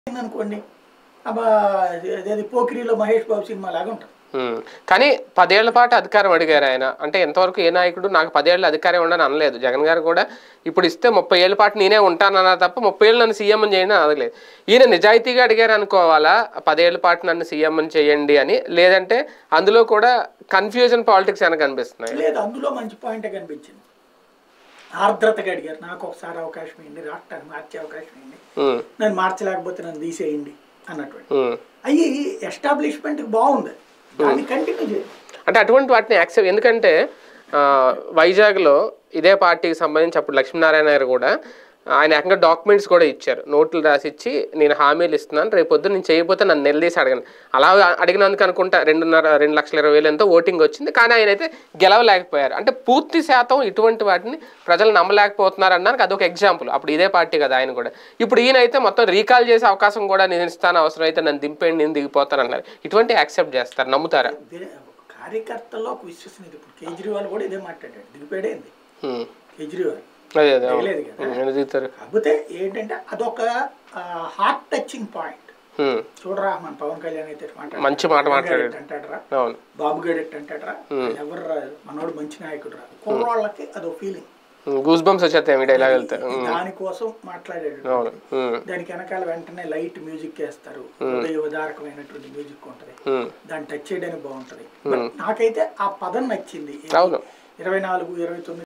అనుకోండి అబ్బా అదేది పోకిరిలో మహేష్ బాబు సినిమా లాగా ఉంటుంది ఉమ్. కానీ పదేళ్ల పాటు అధికారం అడిగారు ఆయన అంటే ఎంతవరకు ఏ నాయకుడు నాకు పదేళ్ళు అధికారం ఉండని అనలేదు జగన్ గారు కూడా ఇప్పుడు ఇస్తే ముప్పై ఏళ్ళ పాటు నేనే ఉంటానన్నా తప్ప ముప్పై ఏళ్ళు నన్ను సీఎం అని చేయండి అని అనలేదు ఈయన నిజాయితీగా అడిగారు అనుకోవాలా పదేళ్ల పాటు నన్ను సీఎం అని చేయండి అని లేదంటే అందులో కూడా కన్ఫ్యూజన్ పాలిటిక్స్ అని కనిపిస్తున్నాయి లేదు అందులో మంచి పాయింట్ కనిపించింది ఆర్ద్రతగా అడిగారు నాకు ఒకసారి అవకాశం ఇవ్వండి రాష్ట్రాన్ని మార్చే అవకాశం ఇవ్వండి ఉమ్, నన్ను మార్చలేకపోతే నన్ను తీసేయండి అన్నటువంటి ఉమ్. అయ్యి ఎస్టాబ్లిష్మెంట్ బాగుంది దాన్ని కంటిన్యూ చేయండి అంటే అటువంటి వాటిని యాక్సెప్ట్ ఎందుకంటే ఆ, వైజాగ్లో ఇదే పార్టీకి సంబంధించి అప్పుడు లక్ష్మీనారాయణ గారు కూడా ఆయన ఏకంగా డాక్యుమెంట్స్ కూడా ఇచ్చారు నోట్లు రాసి ఇచ్చి నేను హామీలు ఇస్తున్నాను రేపు పొద్దున్న నేను చేయకపోతే నన్ను నిలదీసి అడగను అలా అడిగినందుకు అనుకుంటా రెండున్నర రెండు లక్షల ఇరవై వేలు ఎంతో ఓటింగ్ వచ్చింది కానీ ఆయన అయితే గెలవలేకపోయారు అంటే పూర్తి శాతం ఇటువంటి వాటిని ప్రజలు నమ్మలేకపోతున్నారు అన్నానికి అదొక ఎగ్జాంపుల్ అప్పుడు ఇదే పార్టీ కదా ఆయన కూడా ఇప్పుడు ఈయన అయితే మొత్తం రీకాల్ చేసే అవకాశం కూడా నేను ఇస్తాను అవసరం అయితే నన్ను దింపేయండి నేను దిగిపోతాను అన్నారు ఇటువంటి యాక్సెప్ట్ చేస్తారు నమ్ముతారా ఇదే కార్యకర్తల్లో ఒక విశ్వసనీయత ఇప్పుడు కేజ్రీవాల్ కూడా ఇదే మాట్లాడాడు దిగిపోయాడేంది హ్మ్. కేజ్రీవాల్ అదే అదే అవును. దిగలేదు కదా హ్మ్, ఎందుకు దిగుతారు కాకపోతే ఏంటంటే అదొక హార్ట్ టచింగ్ పాయింట్ హ్మ్. చూడరా మన పవన్ కళ్యాణ్ అయితే మాట్లాడు మంచి మాట మాట్లాడాడు అంటాడరా అవును బాబు గడెట్ అంటాడరా ఎవరు రా మనోడు మంచి నాయకుడు రా కుర్రాళ్ళకి అదో ఫీలింగ్ గూస్ బంప్స్ వచ్చేస్తాయి మీ డైలాగ్ వెళ్తే హ్మ్. దానికోసం మాట్లాడాడు అవును హ్మ్. దానికి వెనకాల వెంటనే లైట్ మ్యూజిక్ వేస్తారు హృదయోదారకమైనటువంటి మ్యూజిక్ ఉంటది హ్మ్. దాన్ని టచ్ చేయడానికి బాగుంటది బట్ నాకైతే ఆ పదం నచ్చింది అవును ఇరవై నాలుగు ఇరవై తొమ్మిది